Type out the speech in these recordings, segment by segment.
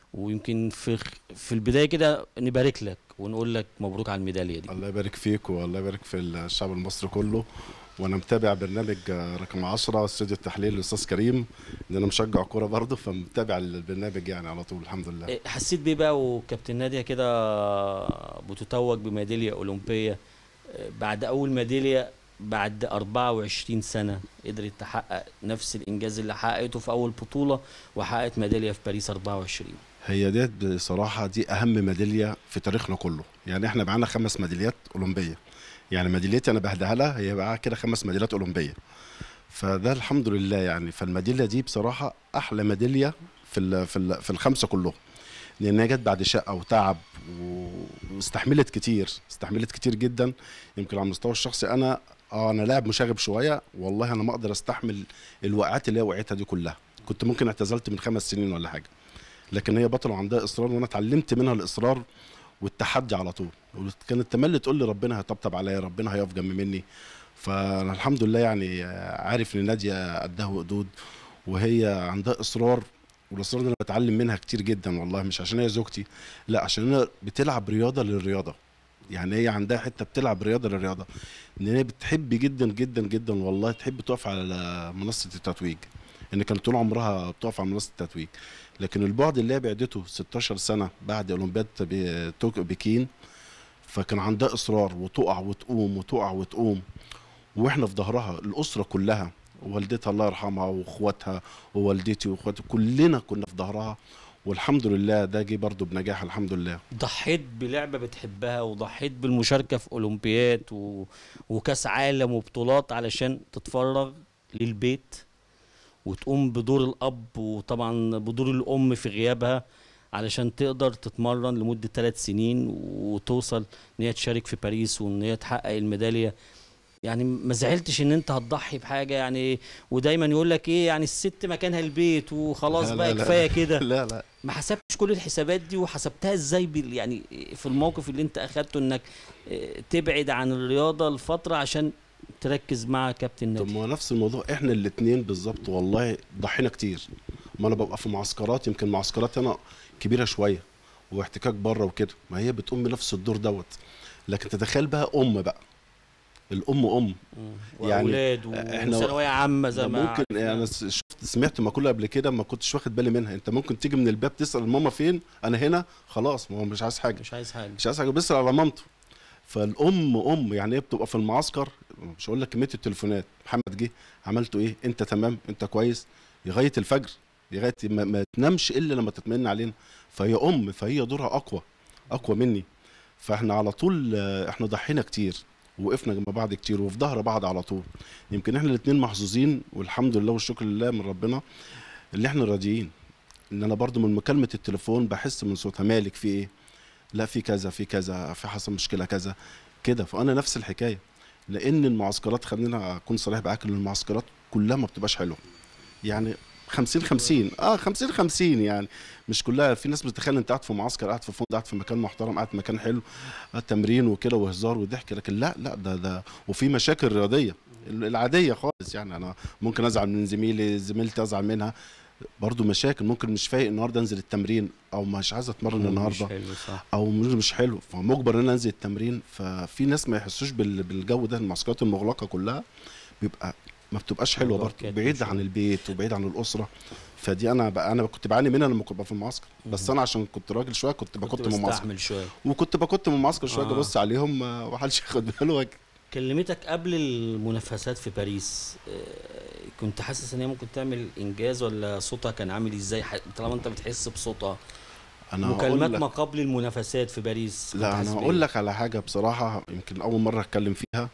ويمكن في في البدايه كده نبارك لك ونقول لك مبروك على الميداليه دي الله يبارك فيك والله يبارك في الشعب المصري كله وانا متابع برنامج رقم 10 استوديو التحليل الاستاذ كريم ان انا مشجع كوره برضه فمتابع البرنامج يعني على طول الحمد لله إيه، حسيت بيه بقى وكابتن ناديه كده بتتوج بميداليه اولمبيه إيه، بعد اول ميداليه بعد 24 سنه قدرت تحقق نفس الانجاز اللي حققته في اول بطوله وحققت ميداليه في باريس 24 هي ديت بصراحه دي اهم ميداليه في تاريخنا كله يعني احنا معانا خمس ميداليات اولمبيه يعني ميداليتي انا بهديها لها هي بقى كده خمس ميداليات اولمبيه فده الحمد لله يعني فالميداليه دي بصراحه احلى ميداليه في ال في ال في الخمسه كلهم لانها جت بعد شقه وتعب و- واستحملت كتير استحملت كتير جدا يمكن على المستوى الشخصي انا اه انا لاعب مشاغب شويه والله انا ما اقدر استحمل الوقعات اللي هي وقعتها دي كلها كنت ممكن اعتزلت من خمس سنين ولا حاجه لكن هي بطله وعندها اصرار وانا اتعلمت منها الاصرار والتحدي على طول كانت تملي تقول لي ربنا هيطبطب عليا ربنا هيقف جنب مني فانا الحمد لله يعني عارف ان ناديه قدها وقدود وهي عندها اصرار والاصرار ده انا بتعلم منها كتير جدا والله مش عشان هي زوجتي لا عشان هي بتلعب رياضه للرياضه يعني هي عندها حته بتلعب رياضه للرياضه ان هي بتحب جدا جدا جدا والله تحب تقف على منصه التتويج ان كانت طول عمرها بتقف على منصه التتويج لكن البعد اللي هي بعدته 16 سنه بعد اولمبياد بي- توك- بكين فكان عندها اصرار وتقع وتقوم وتقع وتقوم واحنا في ظهرها الاسره كلها والدتها الله يرحمها واخواتها ووالدتي واخواتي كلنا كنا في ظهرها والحمد لله ده جه برضه بنجاح الحمد لله ضحيت بلعبه بتحبها وضحيت بالمشاركه في اولمبياد و... وكاس عالم وبطولات علشان تتفرغ للبيت وتقوم بدور الاب وطبعا بدور الام في غيابها علشان تقدر تتمرن لمده ثلاث سنين وتوصل ان هي تشارك في باريس وان هي تحقق الميداليه يعني ما زعلتش ان انت هتضحي بحاجه يعني ودايما يقول لك ايه يعني الست مكانها البيت وخلاص لا، بقى لا، لا. كفايه كده لا لا ما حسبتش كل الحسابات دي وحسبتها ازاي بال يعني في الموقف اللي انت اخدته انك اه، تبعد عن الرياضه لفتره عشان تركز مع كابتن طب نادي ما هو نفس الموضوع احنا الاثنين بالظبط والله ضحينا كتير ما انا ببقى في معسكرات يمكن معسكرات انا كبيره شويه واحتكاك بره وكده ما هي بتقوم بنفس الدور دوت لكن تتخيل بقى ام بقى الام ام يعني واولاد احنا- وثانويه عامه زي ده ما ممكن عرفنا. انا س- شفت سمعت مقوله قبل كده ما كنتش واخد بالي منها انت ممكن تيجي من الباب تسال ماما فين انا هنا خلاص ما هو مش عايز حاجه مش عايز حاجه مش عايز حاجه بيسال على مامته فالام ام يعني هي بتبقى في المعسكر مش هقول لك كميه التليفونات محمد جه عملته ايه انت تمام انت كويس لغايه الفجر لغايه ما, ما تنامش الا لما تطمئن علينا فهي ام فهي دورها اقوى اقوى مني فاحنا على طول آه، احنا ضحينا كتير وقفنا جنب بعض كتير وفي ظهر بعض على طول يمكن احنا الاثنين محظوظين والحمد لله والشكر لله من ربنا اللي احنا راضيين ان انا برضو من مكالمه التليفون بحس من صوتها مالك في ايه لا في كذا في كذا في حصل مشكله كذا كده فانا نفس الحكايه لان المعسكرات خلينا اكون صريح معاك ان المعسكرات كلها ما بتبقاش حلوه يعني 50 50 اه 50 50 يعني مش كلها في ناس بتتخيل انت قاعد في معسكر قاعد في فندق قاعد في مكان محترم قاعد في مكان حلو آه تمرين وكده وهزار وضحك لكن لا لا ده ده وفي مشاكل رياضيه العاديه خالص يعني انا ممكن ازعل من زميلي زميلتي ازعل منها برضو مشاكل ممكن مش فايق النهارده انزل التمرين او مش عايز اتمرن مش النهارده حلو صح او مش مش حلو فمجبر ان انا انزل التمرين ففي ناس ما يحسوش بال- بالجو ده المعسكرات المغلقه كلها بيبقى ما بتبقاش حلوه موضوع برضه كاتم بعيد شوية. عن البيت وبعيد عن الاسره فدي انا بقى انا كنت بعاني منها لما كنت ببقى في المعسكر بس انا عشان كنت راجل شويه كنت بكت من المعسكر بستحمل شويه وكنت بكت من المعسكر شويه آه. ابص عليهم ما حدش ياخد باله وأجي. كلمتك قبل المنافسات في باريس اه، كنت حاسس ان هي ممكن تعمل انجاز ولا صوتها كان عامل ازاي ح- طالما انت بتحس بصوتها انا هقول مكالمات لك- ما قبل المنافسات في باريس كنت لا حاسس انا بإيه؟ هقول لك على حاجه بصراحه يمكن اول مره اتكلم فيها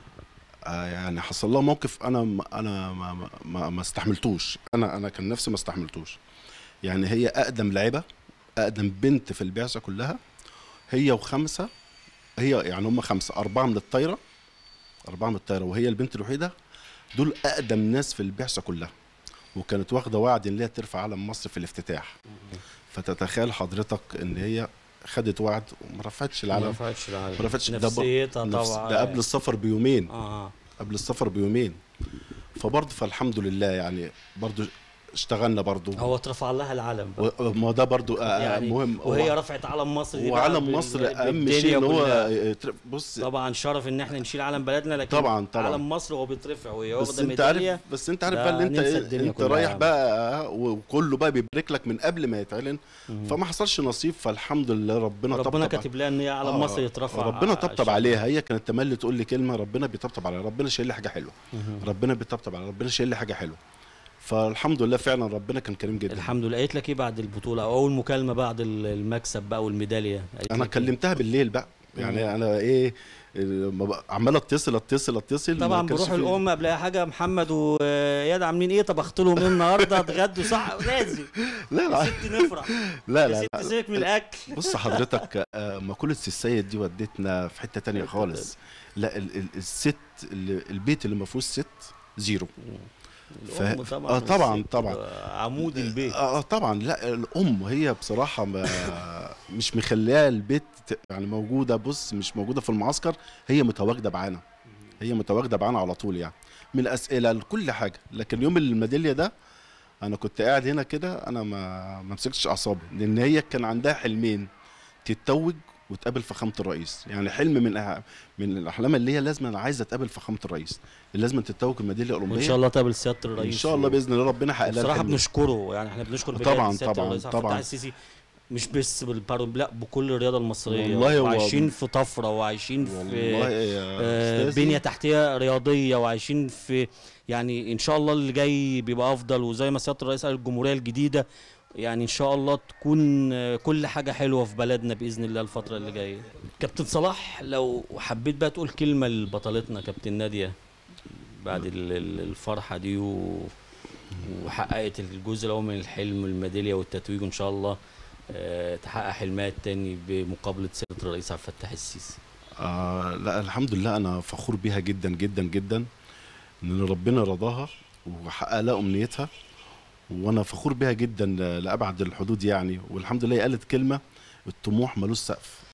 آه يعني حصل لها موقف انا ما انا ما, ما- ما, ما استحملتوش انا انا كان نفسي ما استحملتوش يعني هي اقدم لاعبه اقدم بنت في البعثه كلها هي وخمسه هي يعني هم خمسه اربعه من الطايره اربعه من الطايره وهي البنت الوحيده دول اقدم ناس في البعثه كلها وكانت واخده وعد ان هي ترفع علم مصر في الافتتاح فتتخيل حضرتك ان هي خدت وعد وما رفعتش ما العلم رفعتش العالم ما رفعتش ده ب- نفسيتها نفس- طبعا ده قبل السفر بيومين اه قبل السفر بيومين فبرضه فالحمد لله يعني برضه اشتغلنا برضو هو اترفع لها العلم بقى. و- ما ده برضو آه، يعني مهم وهي هو- رفعت علم مصر دي بقى وعلم بال- مصر اهم بالدنيا شيء ان هو كلها. يتر- بص طبعا شرف ان احنا نشيل علم بلدنا لكن طبعاً، طبعاً. علم مصر وهو بيترفع وهي بس واخده انت عارف ميداليه بس انت عارف ده بقى اللي انت ننسى ايه الدنيا انت كلها رايح يعني. بقى وكله بقى بيبارك لك من قبل ما يتعلن فما حصلش نصيب فالحمد لله ربنا ربنا طبطب كاتب لها ان هي علم آه، مصر يترفع ربنا طبطب عشان- عليها هي كانت تملي تقول لي كلمه ربنا بيطبطب عليها ربنا شايل لي حاجه حلوه مهم. ربنا بيطبطب عليها ربنا شايل لي حاجه حلوه فالحمد لله فعلا ربنا كان كريم جدا الحمد لله قالت لك ايه بعد البطوله او اول مكالمه بعد ال- المكسب بقى والميداليه قالت انا لك إيه؟ كلمتها بالليل بقى يعني انا ايه ما بقى- عمال اتصل اتصل اتصل ما طبعا كانش بروح في- الام قبل اي حاجه محمد واياد عاملين ايه طبخت لهم ايه النهارده اتغدوا صح لازم لا يا لا ست نفرح لا يا لا, ست لا. سيبك من الاكل بص حضرتك آه، مقولة السيد دي ودتنا في حتة تانية حتة خالص لا ال- ال- الست اللي البيت اللي ما فيهوش ست زيرو الام ف- طبعا آه، طبعاً، والست طبعاً. عمود البيت اه آه، طبعا لا الام هي بصراحه ما مش مخليها البيت ت- يعني موجوده بص مش موجوده في المعسكر هي متواجده معانا هي متواجده معانا على طول يعني من الاسئله لكل حاجه لكن يوم الميداليه ده انا كنت قاعد هنا كده انا ما ما مسكتش اعصابي لان هي كان عندها حلمين تتوج وتقابل فخامه الرئيس يعني حلم من أح- من الاحلام اللي هي لازم انا عايزه تقابل فخامه الرئيس لازم تتوج الميداليه الاولمبيه وان شاء الله تقابل سياده الرئيس ان شاء الله باذن الله ربنا يحقق لها بصراحه الحلم ده. بنشكره يعني احنا بنشكر بجد طبعاً، سيادة طبعاً، الرئيس عبد الفتاح طبعاً. السيسي مش بس بالبارو لا بكل الرياضه المصريه والله هو- وعايشين في طفره وعايشين في والله يا آه، أستاذي، بنيه تحتيه رياضيه وعايشين في يعني ان شاء الله اللي جاي بيبقى افضل وزي ما سياده الرئيس قال الجمهوريه الجديده يعني ان شاء الله تكون آه، كل حاجه حلوه في بلدنا باذن الله الفتره اللي جايه كابتن صلاح لو حبيت بقى تقول كلمه لبطلتنا كابتن ناديه بعد ال- ال- الفرحه دي و... وحققت الجزء الاول من الحلم الميداليه والتتويج وان شاء الله آه، تحقق حلمها التاني بمقابله سياده الرئيس عبد الفتاح السيسي آه لا الحمد لله انا فخور بيها جدا جدا جدا ان ربنا رضاها وحقق لها امنيتها وانا فخور بيها جدا ل- لابعد الحدود يعني والحمد لله هي قالت كلمه الطموح ملوش سقف